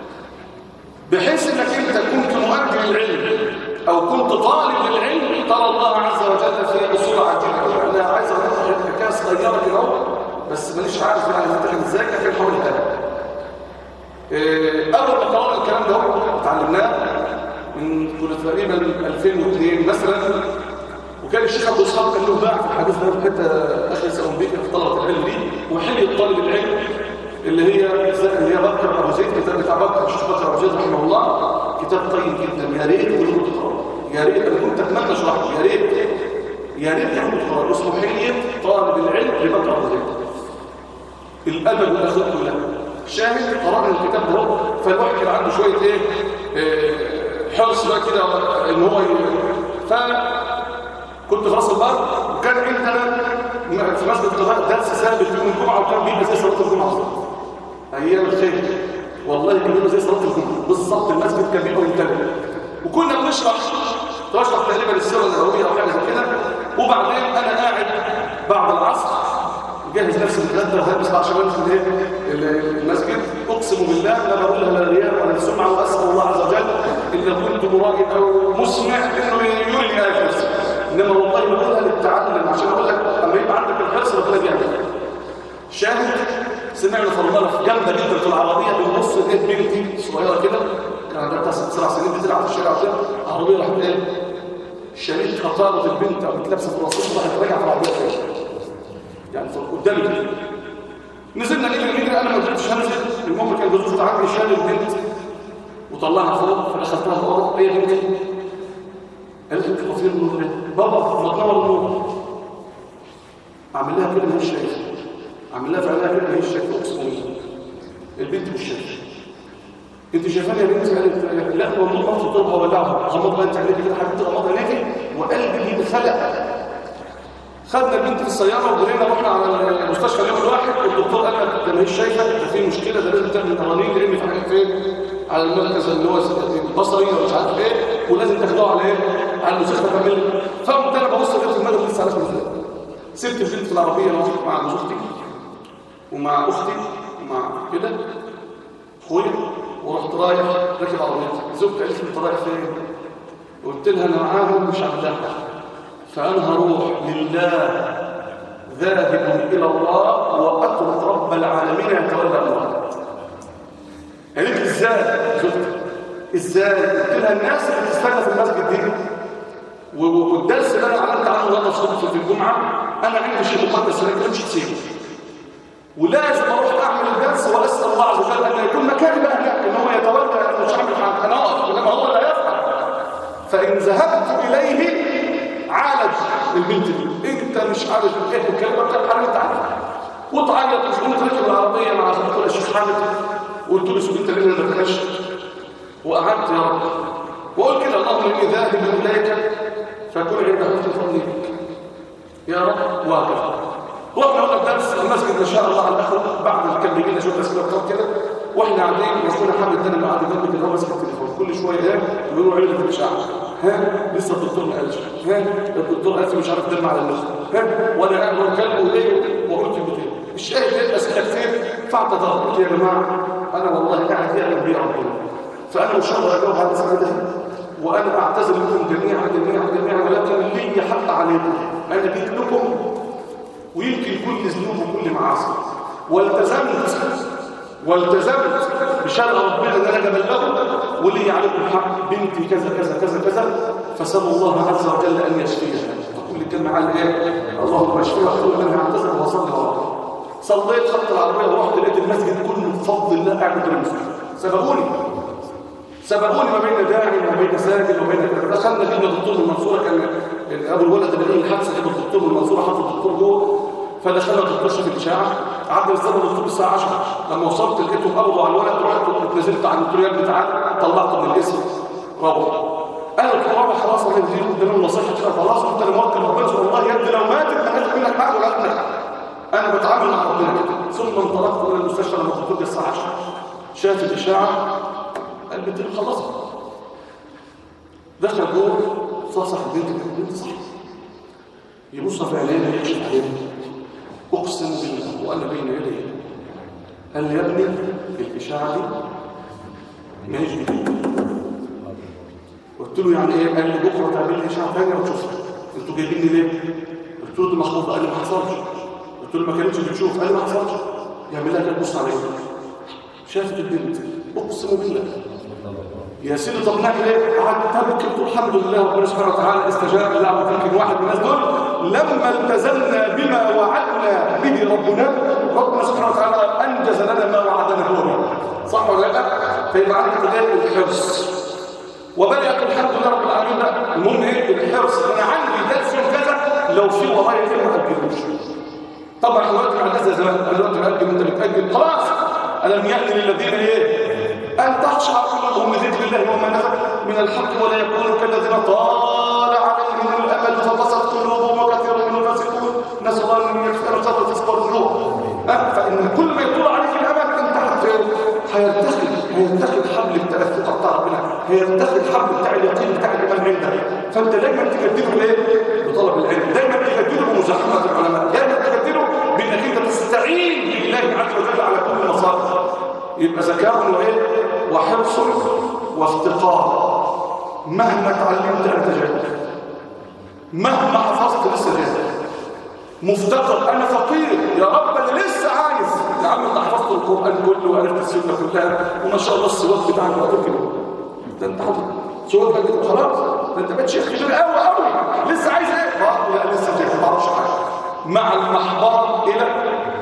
بحيث انك انت كنت مؤدي للعلم او كنت طالب للعلم ترى الله عز وجل في اصول عجيبه انا عايز اقول حكايه صغيره كده بس مانيش عارف يعني هتعمل ازاي لكن حاول اتابع اول ما قرانا الكلام ده اتعلمناه من كنا تقريبا 2002 مثلا وكان الشيخ عبد الصالح كان له باع في الحديث ده في حته اخر سنه بيك في طلبه العلم دي وحلي الطالب العلم اللي هي اللي هي بكر ابو زيد كتاب بتاع بكر الشيخ بكر ابو زيد رحمه الله كتاب طيب جدا يا ريت كلكم تقرأوا يا ريت انا كنت اتمنى اشرحه يا ريت يا ريت كلكم تقرأوا اسمه حليه طالب العلم لبكر ابو زيد الادب والاخلاق كلها شاهد قرانا الكتاب ده فالواحد كان عنده شويه ايه, إيه حرص بقى كده ان هو ف كنت في راس البر وكان عندنا في مسجد القضاء درس ثابت يوم الجمعه وكان بيبقى زي صلاه الجمعه ايام الخير والله كان بيبقى زي صلاه الجمعه بالظبط المسجد كان بيبقى ممتلئ وكنا بنشرح تشرح تقريبا السيره النبويه او حاجه زي كده وبعدين انا قاعد بعد العصر جهز نفسي متغدى وهلبس بقى عشان ادخل ايه المسجد اقسم بالله لا بقولها لا رياء ولا سمعه واسال الله عز وجل ان كنت مراقب او مسمع انه يري الايه نفسي انما والله بقولها للتعلم عشان اقول لك اما يبقى عندك الحرص ربنا بيعمل شاهد سمعنا فرمانه جامده جدا في العربيه بنبص لقيت بنتي صغيره كده كان عندها ست سبع سنين بتلعب في الشارع كده عربيه راحت ايه شريط خطاره البنت او بتلبسها في الرصيف راحت راجعه في العربيه فين يعني قدامي كده نزلنا نجري نجري انا ما قدرتش انزل المهم كان جوزي تعبني شال البنت وطلعها فوق فدخلتها الاوضه هي بنتي قالت لي طفي النور بابا ما تنور النور اعمل لها كده مش شايفه اعمل لها فعلها كده مش شايفه اقسم بالله البنت مش شايفه انت شايفاني يا بنتي قالت لا هو النور في التربه ولعها غمضها انت عليك كده حبيبتي غمضها ناجي وقلبي بيتخلق خدنا البنت في السياره وجرينا رحنا على المستشفى اليوم الواحد والدكتور قال لك ده مش شايفه ده في مشكله ده لازم تعمل قوانين لان في حاجات فين على المركز اللي هو البصري ولا مش عارف ايه ولازم تاخدوها على ايه على المستشفى كامل فقمت انا ببص لقيت المغرب لسه على خمسة سبت البنت في العربيه مع زوجتي ومع اختي ومع كده اخويا ورحت رايح راكب عربيتي زوجتي قالت لي انت رايح فين قلت لها انا معاهم مش عبدها فأنا هروح لله ذاهب إلى الله وأترك رب العالمين يتولى الله قالت لي ازاي زوجتي ازاي قلت لها الناس اللي بتستنى في المسجد دي والدرس اللي انا عملت عنه النهارده في الجمعه انا عندي شيء مقدس هناك مش تسيبه ولازم اروح اعمل الدرس واسال الله عز وجل ان يكون مكاني بقى هناك ان هو يتولى انا مش هعمل حاجه انا اقف انما هو لا يفعل فان ذهبت اليه عالج البنت دي انت مش عارف ايه الكلام ده حاجه انت عارفها وتعيط مش قلت ركب العربيه مع دكتور الشيخ حامد وقلت له سيب انت ليه ما دخلش وقعدت يا رب وقول كده اللهم اني ذاهب اليك فكن عند حسن فضلك يا رب وهكذا واحنا وقت درس المسجد ان شاء الله على الاخر بعد ما كان بيجي لنا شويه اسئله كده واحنا قاعدين مسؤول حامد ده اللي قاعد جنبي كده هو ماسك التليفون كل شويه ايه يقولوا عيله الاشعاع ها لسه الدكتور ما قالش ها الدكتور قال مش عارف دم على الناس ها وانا قاعد بتكلم وليه وقلت كلمتين مش قايل اسئله كتير فاعتذر قلت يا جماعه انا والله قاعد يعلم بي ربنا فانا مش هقدر اجاوب على الاسئله دي وانا اعتذر منكم جميعا جميعا جميعا ولكن لي حق عليكم انا جيت لكم ويمكن كل ذنوب وكل معاصي والتزمت والتزمت بشرع ربنا ان انا جبلته ولي عليكم حق بنتي كذا كذا كذا كذا فسال الله عز وجل ان يشفيها تقول الكلمه على ايه اللهم اشفيها وقول منها اعتذر واصلي وراك صليت خط العربيه ورحت لقيت المسجد كله بفضل الله قاعد قدام المسجد سبقوني سبقوني ما بين داعي وما بين ساجد وما بين دخلنا جبنا الدكتور من المنصوره كان ابو الولد اللي بيقول الحادثه جاب الدكتور من المنصوره حط الدكتور جوه فدخلنا الدكتور في الاشاعه قعدنا نستنى الدكتور الساعه 10 لما وصلت لقيتهم قبضوا على الولد رحت نزلت على الدكتور يا ابني تعالى طلعته من الاسم روح قالوا لك بابا خلاص انا دي قدام النصيحه كده خلاص انت اللي موكل ربنا والله يا ابني لو ماتت ما هاخد منك حق ولا ابنك انا بتعامل مع ربنا كده ثم انطلقت الى المستشفى لما الدكتور الساعه 10 شاف الاشاعه قال بنت خلاص دخل جوه صحصح البنت البنت صح يبص في عينيها يكشف عليها اقسم بالله وانا بين يديه قال لي يا ابني الاشاعه دي ما هيش جديده قلت له يعني ايه قال لي بكره تعمل لي اشاعه ثانيه وتشوفها انتوا جايبيني ليه قلت له دي مخبوطه قال لي ما حصلش قلت له ما كانتش بتشوف قال لي ما حصلش يعمل لها كده تبص عليها شافت البنت اقسم بالله يا سيدي طب نعمل ايه قعدت تبكي قلت الحمد لله ربنا سبحانه وتعالى استجاب دعوه يمكن واحد من الناس دول لما التزمنا بما وعدنا به ربنا ربنا سبحانه وتعالى انجز لنا ما وعدنا هو به صح ولا لا فيبقى عندك بدايه الحرص وبدات الحمد لله رب العالمين ده المهم ايه الحرص انا عندي درس يوم كذا لو في ورايا كده ما تاجلوش طبعا احنا دلوقتي مع زي زمان انا دلوقتي باجل انت بتاجل خلاص الم يأتي للذين ايه أن تخشع قلوبهم لذكر الله وما نزل من الحق ولا يكونوا كالذين طال عليهم الأمل فقست قلوبهم وكثير منهم فاسقون نسأل الله أن يغفر الخطأ وتصبر الذنوب فإن كل ما يطول عليك الأمل أنت هيرتخي هيرتخي الحبل بتاع الثقة بتاع ربنا هيرتخي الحبل بتاع اليقين بتاع الإيمان عندك فأنت دايما تجدده بإيه؟ بطلب العلم دايما تجدده بمزاحمة العلماء دايما تجدده بأنك أنت تستعين بالله عز وجل على كل مصادر يبقى ذكاء وايه وحرص وافتقار مهما تعلمت انت جاهل مهما حفظت لسه جاهل مفتقر انا فقير يا رب انا لسه عايز يا عم انت حفظت القران كله وعرفت السنه كلها وما شاء الله السواق بتاعك وقت كده ده انت حافظ سواق كده خلاص ده انت بقيت شيخ كبير قوي قوي لسه عايز ايه لا لسه جاهل ما اعرفش حاجه مع المحبره الى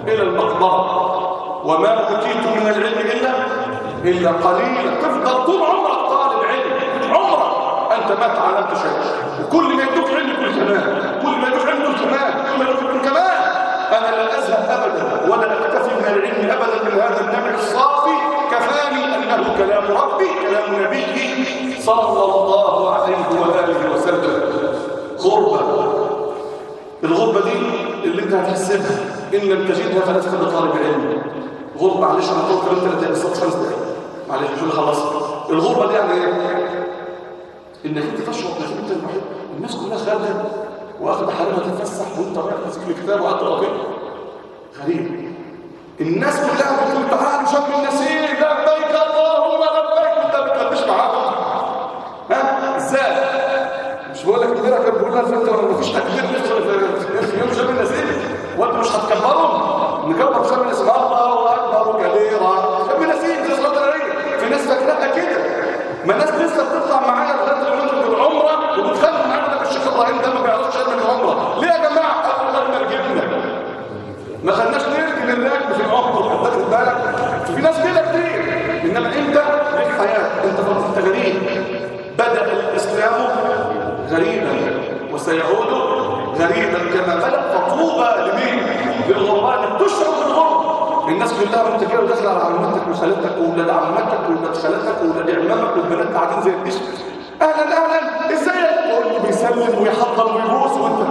إلى المقبرة وما أوتيتم من العلم إلا إلا قليلا تفضل طول عمرك طالب علم عمرك أنت ما تعلمت شيء وكل ما يدوك علم كل كمان كل ما يدوك علم كل كمان كل ما يدوك كل كمان أنا لا أذهب أبدا ولا أكتفي من العلم أبدا من هذا النبع الصافي كفاني أنه كلام ربي كلام نبيه صلى الله عليه وآله وسلم غربة الغربة دي اللي انت هتحسبها إن لم تجدها فلا تكون طالب علم غربة معلش أنا طول كلام ثلاث دقايق خمس دقايق معلش مش خلاص الغربة دي يعني ايه؟ إنك أنت تشعر إنك أنت الوحيد الناس كلها خارجة واخد حالها تتفسح وانت رايح تمسك الكتاب وقاعد كده غريب الناس كلها بتقول تعالوا شم النسيم لبيك اللهم لبيك انت ما بتلبش معاهم ها ازاي مش بقول لك كبيره كان بيقول لها انت ما فيش تكبير في يوم شم النسيم وانت مش هتكبرهم نكبر شم النسيم الله اكبر كبيرا شم النسيم زي صلاه العيد في ناس فاكراها كده ما الناس لسه بتطلع معايا لغايه اليوم العمره وبتخلف معانا الشيخ ابراهيم ده ما بيعرفش يعمل العمره ليه يا جماعه قالوا لما رجبنا ما خلناش نرجل الركب في العمر واخد بالك في ناس كده كتير انما انت ليك حياه انت انت غريب بدا الاسلام غريبا وسيعود غريبا كما بدا فطوبى لمين للغرباء تشعر بالغرب الناس كلها وانت كده داخله على عمتك وخالتك واولاد عمتك واولاد خالتك واولاد عمامك والبنات قاعدين زي الدش اهلا اهلا ازيك وانت بيسلم ويحضر ويبوس وانت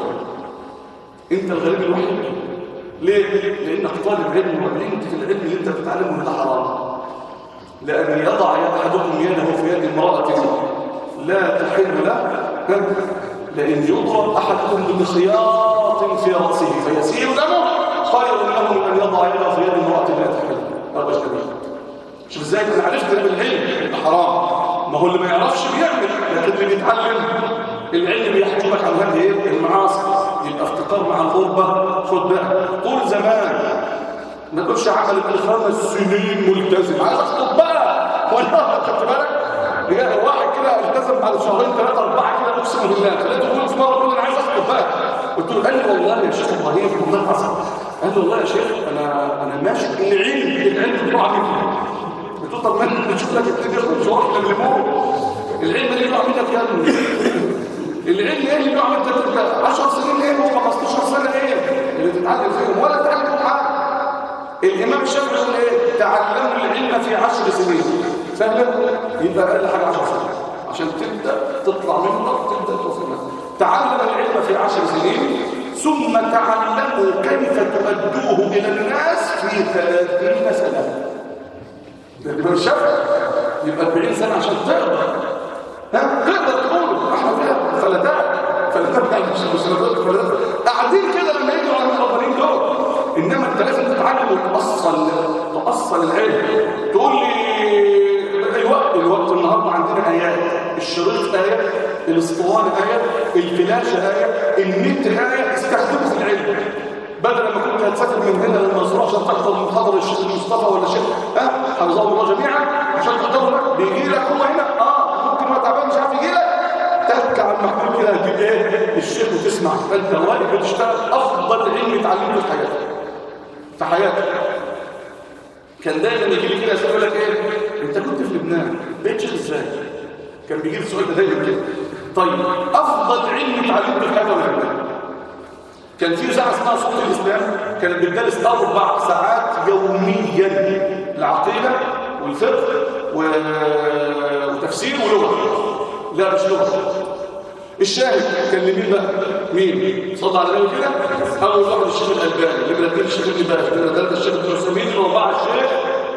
انت الغريب الوحيد ليه لانك طالب علم وعلمت في العلم اللي انت بتتعلمه ده حرام لان يضع يد احدكم يده في يد امراه لا تحل له لان يضرب احدكم بمخياط في راسه فيسيل دمه خير له من ان يضع يده في يد امراه لا تحل هذا كبير شوف ازاي انا عرفت ان العلم ده حرام ما هو اللي ما يعرفش بيعمل لكن اللي بيتعلم العلم بيحجبك عن هذه ايه المعاصي يبقى افتقار مع الغربه خد بقى طول زمان ما تقولش عمل ابن خمس سنين ملتزم عايز اخطب بقى ولا خدت بالك بجد واحد كده التزم بعد شهرين ثلاثه اربعه كده اقسم بالله لقيته بيقول في مره بيقول انا عايز اخطب بقى قلت له قال لي والله يا شيخ ابراهيم والله حصل قال لي والله يا شيخ انا انا ماشي العلم العلم بتوع مني قلت له طب ما نشوف لك التجاره مش واحد الليمون العلم اللي بيقع منك يا ابني العلم ايه اللي بيقع منك انت 10 سنين ايه و15 سنه ايه اللي تتعلم فيهم ولا تتعلم حاجه الامام الشافعي يقول ايه تعلموا العلم في 10 سنين سهله يبقى اقل حاجه 10 سنين عشان تبدا تطلع منك تبدا توصل تعلم العلم في 10 سنين ثم تعلموا كيف تؤدوه الى الناس في 30 سنه ده الامام الشافعي يبقى 40 سنه عشان تقدر ها تقدر تقول احنا فيها فلتات فلتات مش مش فلتات قاعدين كده لما يجوا على الربانين دول انما انت لازم تتعلم وتاصل تاصل العلم تقول لي الوقت الوقت النهارده عندنا ايات الشريط ايه الاسطوانه ايه الفلاشه ايه النت ايه استخدمه في العلم بدل ما كنت هتسافر من هنا للمنصوره عشان تحضر محاضره الشيخ مصطفى ولا الشيخ ها حفظهم الله جميعا عشان تحضروا بيجي لك هو هنا اه ممكن هو تعبان مش عارف يجي لك تك على المحمول كده هتجيب ايه الشيخ وتسمع فانت واقف بتشتغل افضل علم اتعلمته في حياتك في حياتك كان دايما يجي لي كده يقول لك ايه انت كنت في لبنان بقيت شيخ ازاي كان بيجي لي السؤال ده دايما كده طيب افضل علم اتعلمته في حياتك لبنان كان في ساعه اسمها صوت الاسلام كانت بتدرس اربع ساعات يوميا العقيده والفقه و... وتفسير ولغه لا مش لغه الشاهد كان لمين بقى مين صلى على النبي كده اول واحد الشيخ الالباني اللي بناديه الشيخ ابن باز اللي بناديه الشيخ ابن عثيمين الرابعه الشيخ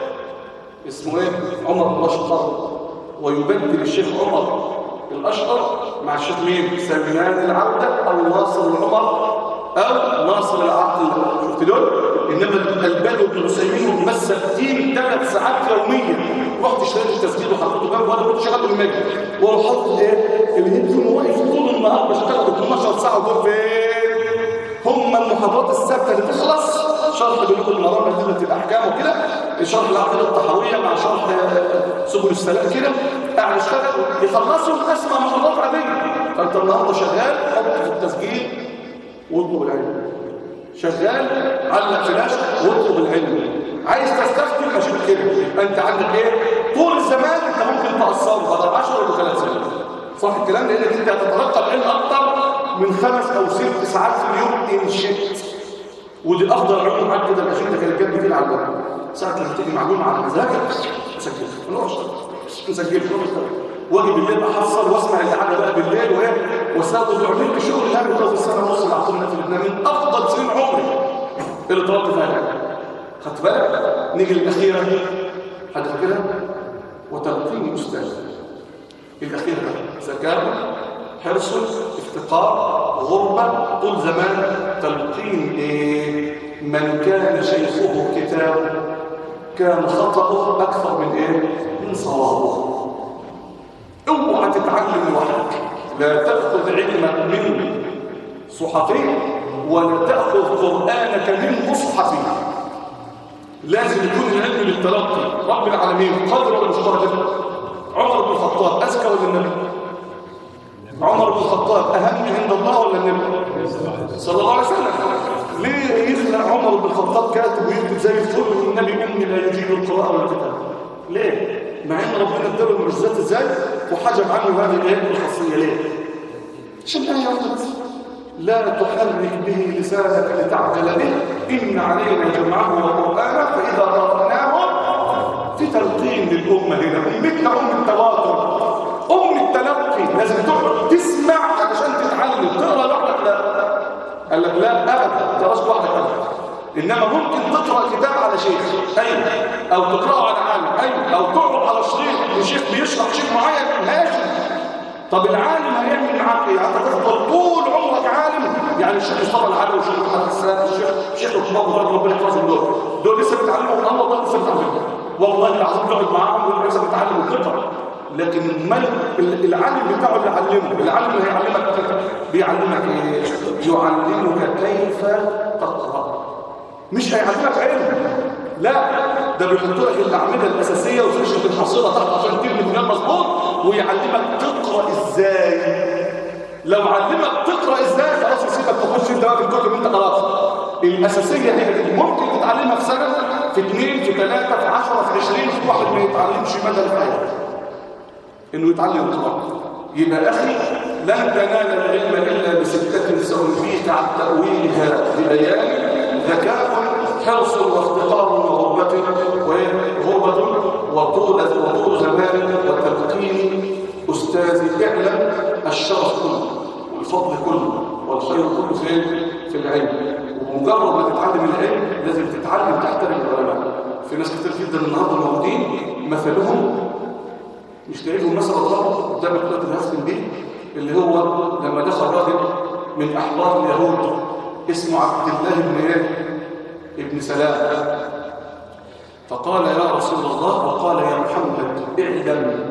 اسمه ايه عمر الاشقر ويبدل الشيخ عمر الاشقر مع الشيخ مين سلمان العوده او ناصر العمر او ناصر العقل شفت دول انما الالباني وابن عثيمين مسكتين ثلاث ساعات يوميا رحت اشتريت التسجيل وحطيته جنبه وانا كنت شغال بالمجد واروح احط ايه الهيدفون واقف طول النهار بشتغل 12 ساعه دول فين هم المحاضرات الثابته اللي تخلص شرح بلوغ المرام ادله الاحكام وكده شرح العقيده الطحاويه مع شرح سبل السلام كده قاعد اشتغل يخلصوا اسمع محاضرات عاديه فانت النهارده شغال حط في التسجيل واطلب العلم شغال علق فلاش واطلب العلم عايز تستفتي ماشي كده انت عندك ايه طول الزمان انت ممكن تاثره بدل 10 ولا 3 سنين صح الكلام لانك انت هتتلقى العلم اكتر من خمس او ست ساعات في اليوم ان شئت ودي افضل علوم معاك كده ماشي انت كانت جنب كده على الجنب ساعه لما تيجي معلومه على مزاجك سجلها ما نقعدش نسجل واجي بالليل احصل واسمع القعده بقى بالليل وايه واستخدم عملت شغل اللي انا في السنه ونص اللي عطوني في لبنان من افضل سنين عمري اللي طلبت فيها العلم خدت بالك نيجي للاخيره حد فاكرها وتلقين استاذ الاخيره بقى ذكاء حرص افتقار غربه طول زمان تلقين ايه من كان شيخه كتاب كان خطأه أكثر من إيه؟ من صوابه اوعى تتعلم لوحدك لا تأخذ علمك من صحفي ولا تأخذ قرآنك من مصحفي لازم يكون العلم للتلقي رب العالمين قادر ولا مش قادر عمر بن الخطاب أذكى ولا النبي عمر بن الخطاب أهم عند الله ولا النبي صلى الله عليه وسلم ليه يخلق عمر بن الخطاب كاتب ويكتب زي الفل والنبي أمي لا يجيب القراءة ولا الكتاب ليه مع ان ربنا اداله المعجزات ازاي وحجب عنه هذه الايه الخاصيه ليه عشان ايه واحده لا تحرك به لسانك لتعجل به ان علينا جمعه وقرانه فاذا قراناه في تلقين للامه هنا امتنا ام التواتر ام التلقي لازم تقعد تسمع علشان تتعلم تقرا لوحدك لا قال لك لا ابدا تراش لوحدك ابدا انما ممكن تقرا كتاب على شيخ ايوه او تقراه على عالم ايوه او تقرا على شريط لشيخ بيشرح شيء معين ماشي طب العالم هيعمل معاك ايه انت تفضل طول عمرك عالم يعني الشيخ مصطفى العالم والشيخ محمد السلام الشيخ الشيخ عثمان بن ربنا يحفظهم دول دول لسه بيتعلموا الله والله لسه بيتعلموا والله العظيم تقعد معاهم دول لسه بيتعلموا الفطره لكن الملك العالم بتاعه اللي علمه العالم اللي هيعلمك بيعلمك ايه يعلمك كيف تقرا مش هيعلمك علم لا ده بيحط لك الاعمده الاساسيه وتشرب الحصيله تحت عشان تبني بنيان مظبوط ويعلمك تقرا ازاي لو علمك تقرا ازاي خلاص يسيبك تخش انت بقى في الكتب انت خلاص الاساسيه هي دي ممكن تتعلمها في سنه في اثنين في ثلاثه في 10 في 20 في واحد ما يتعلمش مدى الحياه انه يتعلم القران يبقى اخي لن تنال العلم الا بسته سألفيك عن تاويلها ببيان ذكاء حرص وافتقار وغربة وغربة وطول وطول زمان وتلقين أستاذ اعلم الشرف كله والفضل كله والخير كله في في العلم ومجرد ما تتعلم العلم لازم تتعلم تحترم العلماء في ناس كتير جدا النهارده موجودين مثلهم مش لاقي لهم مثل الله قدامك دلوقتي الهاسم بيه اللي هو لما دخل راجل من احبار اليهود اسمه عبد الله بن ايه ابن سلام فقال يا رسول الله وقال يا محمد اعلم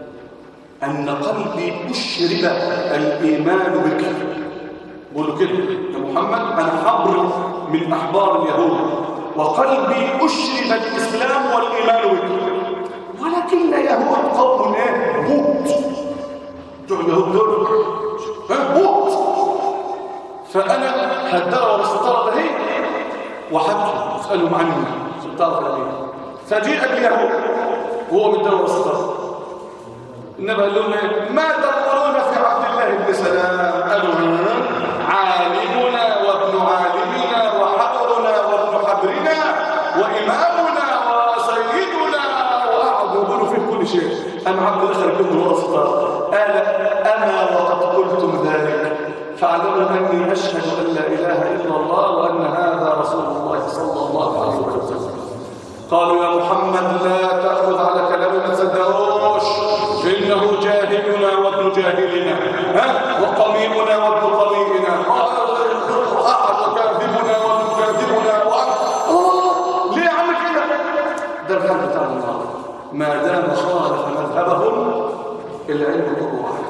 أن قلبي أشرب الإيمان بك بقول له كده يا محمد أنا حبر من أحبار اليهود وقلبي أشرب الإسلام والإيمان بك ولكن يهود قوم ايه بوت دول اليهود دول بوت فأنا هدروا والاستطارة ده هي وحكوا اسألهم عني سلطان الأمين فجيء اليهود وهو من دور السلطان النبي قال لهم ما تقولون في عبد الله بن سلام قالوا عالمنا وابن عالمنا وحبرنا وابن حبرنا وإمامنا وسيدنا وقعدوا يقولوا فيه كل شيء أم عبد الله بن الواسطة قال أنا وقد قلتم ذلك فاعلموا أني أشهد أن لا إله إلا الله وأن هذا رسول الله صلى الله عليه وسلم قالوا يا محمد لا تأخذ على كلامنا ما تصدقوش إنه جاهلنا وابن جاهلنا ها وقميئنا وابن قميئنا وأحد كاذبنا وابن كاذبنا ليه يا عم كده ده الحال بتاع الله ما دام خالف مذهبهم العلم كله واحد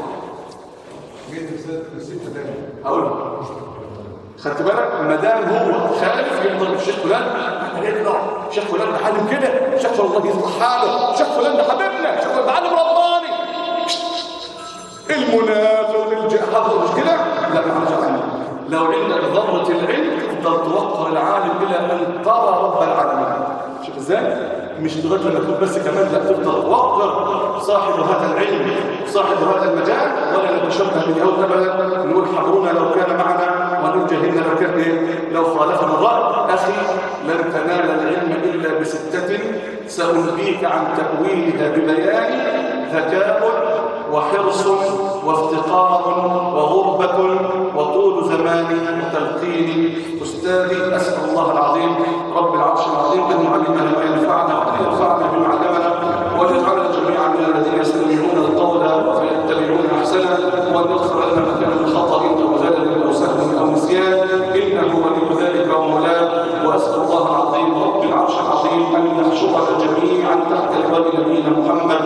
هقول خدت بالك ما دام هو خالف يقدر الشيخ فلان احنا نطلع الشيخ فلان ده حالم كده الشيخ فلان الله يصلح حاله الشيخ فلان ده حبيبنا الشيخ فلان ده عالم رباني المنافق الجهاد مش كده لا ما عندش عنه لو عندك ذرة العلم تقدر توقر العالم إلى أن ترى رب العالمين شوف ازاي؟ مش لغايه لما تكون بس كمان لا تفضل توقر صاحب هذا العلم صاحب هذا المجال ولا نتشبه به او ابدا نقول حضرنا لو كان معنا ونرجهن لو كان ايه لو خالفنا الراي اخي لن تنال العلم الا بسته سانبيك عن تاويلها ببيان ذكاء وحرص وافتقار وغربة وطول زمان وتلقين أستاذي أسأل الله العظيم رب العرش العظيم أن يعلمنا ما ينفعنا وأن ينفعنا بما علمنا وأن يجعلنا جميعا من الذين يستمعون القول فيتبعون أحسنه وأن يغفر لنا ما كان من خطأ أو زلل أو سهو أو نسيان إنه ولي ذلك ومولاه وأسأل الله العظيم رب العرش العظيم أن يحشرنا جميعا تحت لواء نبينا محمد